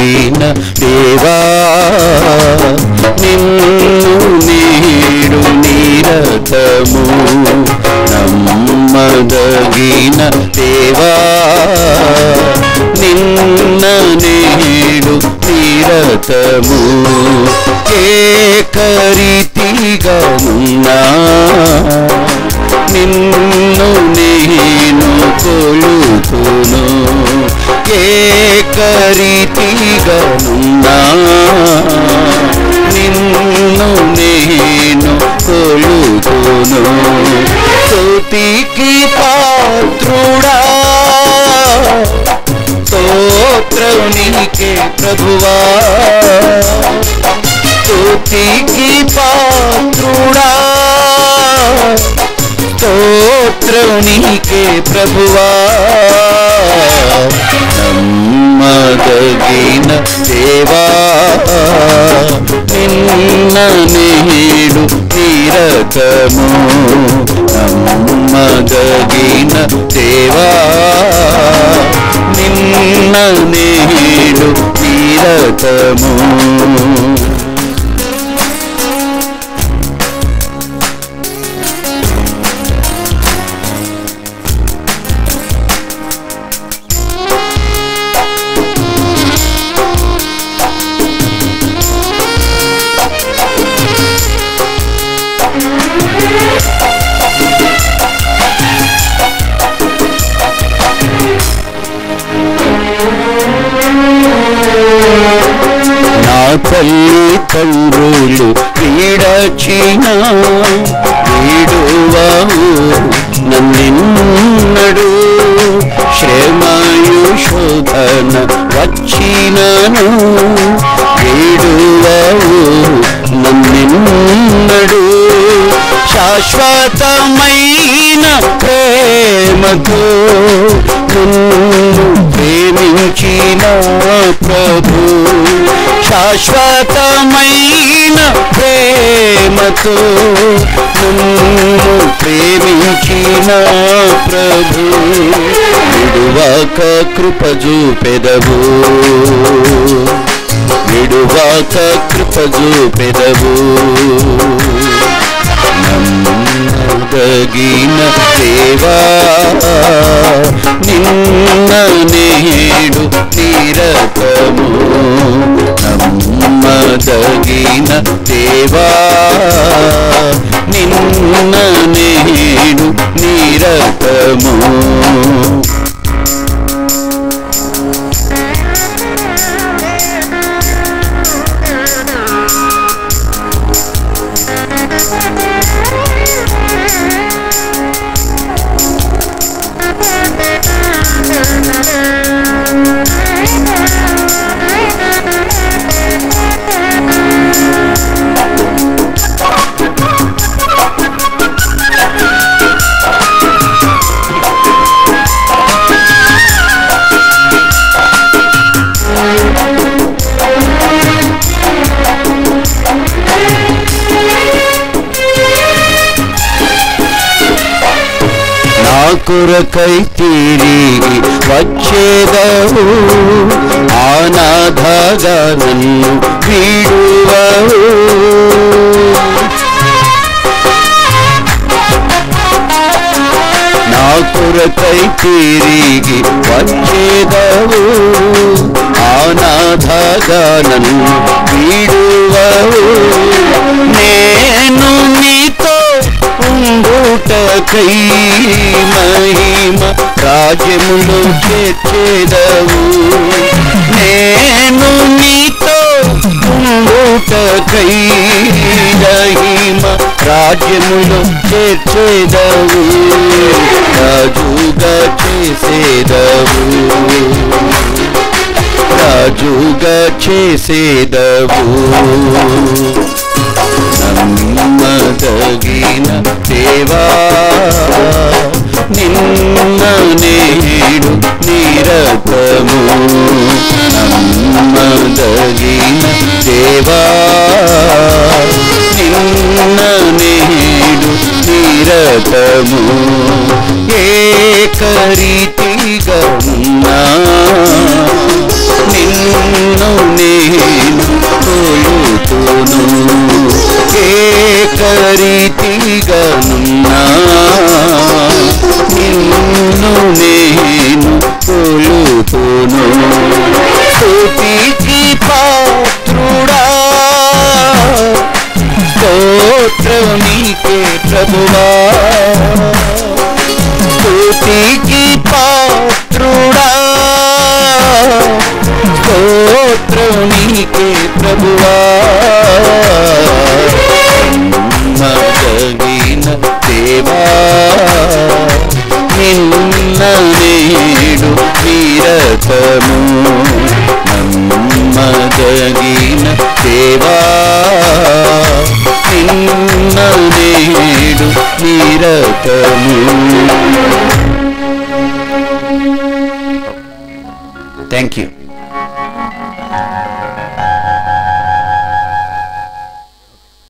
నమ్మదగిన దేవా నిన్ను నీడు నిరతము నమ్మదగిన దేవా నిన్న నేడు నిరతము ఏకరీతిగా ఉన్నా నిన్ను నేను కొలుతును ఏకరీతిగా ఉన్నా నిన్ను నేను కొలుతును స్తుతికి పాత్రుడా స్తోత్రమునికే ప్రభువా స్తుతికి పాత్రుడా స్తోత్రమునికే ప్రభువా నమ్మదగిన దేవా నిన్న నేడు నిరతము నమ్మదగిన దేవా నిన్న నేడు నిరతము నా తల్లి తండ్రులు వీడచిన వీడువావు నన్నెన్నడు శ్రమయు శోధన వచ్చినను వీడువావు నన్నెన్నడు శాశ్వతమైన ప్రేమతో నన్ను ప్రేమించిన ప్రభు శాశ్వతమైన ప్రేమతో నన్ను ప్రేమించిన ప్రభు విడువాక కృప చూపెదవు విడువాక కృప చూపెదవు నమ్మదగిన దేవా నిన్న నేడు నిరతము నమ్మదగిన దేవా నిన్న నేడు నిరతము నా కొరకై తిరిగి వచ్చేదవు ఆనాథగా నన్ను వీడువవు నా కొరకై తిరిగి వచ్చేదవు ఆనాథగా నన్ను వీడువవు నేను నీతో ఉండుటకై మహిమ రాజ్యములో చేర్చేదవు నేను నీతో ఉండుటకై మహిమ రాజ్యములో చేర్చేదవు రాజుగా చేసేదవు రాజుగా చేసేదవు నమ్మదగిన దేవా నిన్న నేడు నిరతము నమ్మదగిన దేవా నిన్న నేడు నిరతము ఏకరీతిగా ఉన్నా నిన్ను ప్రభువా స్తుతికి పాత్రుడా స్తోత్రం నీకే ప్రభువా నమ్మదగిన దేవా నిన్న నేడు నిరతము నమ్మదగిన దేవా నిన్న నేడు నిరతము థ్యాంక్ యూ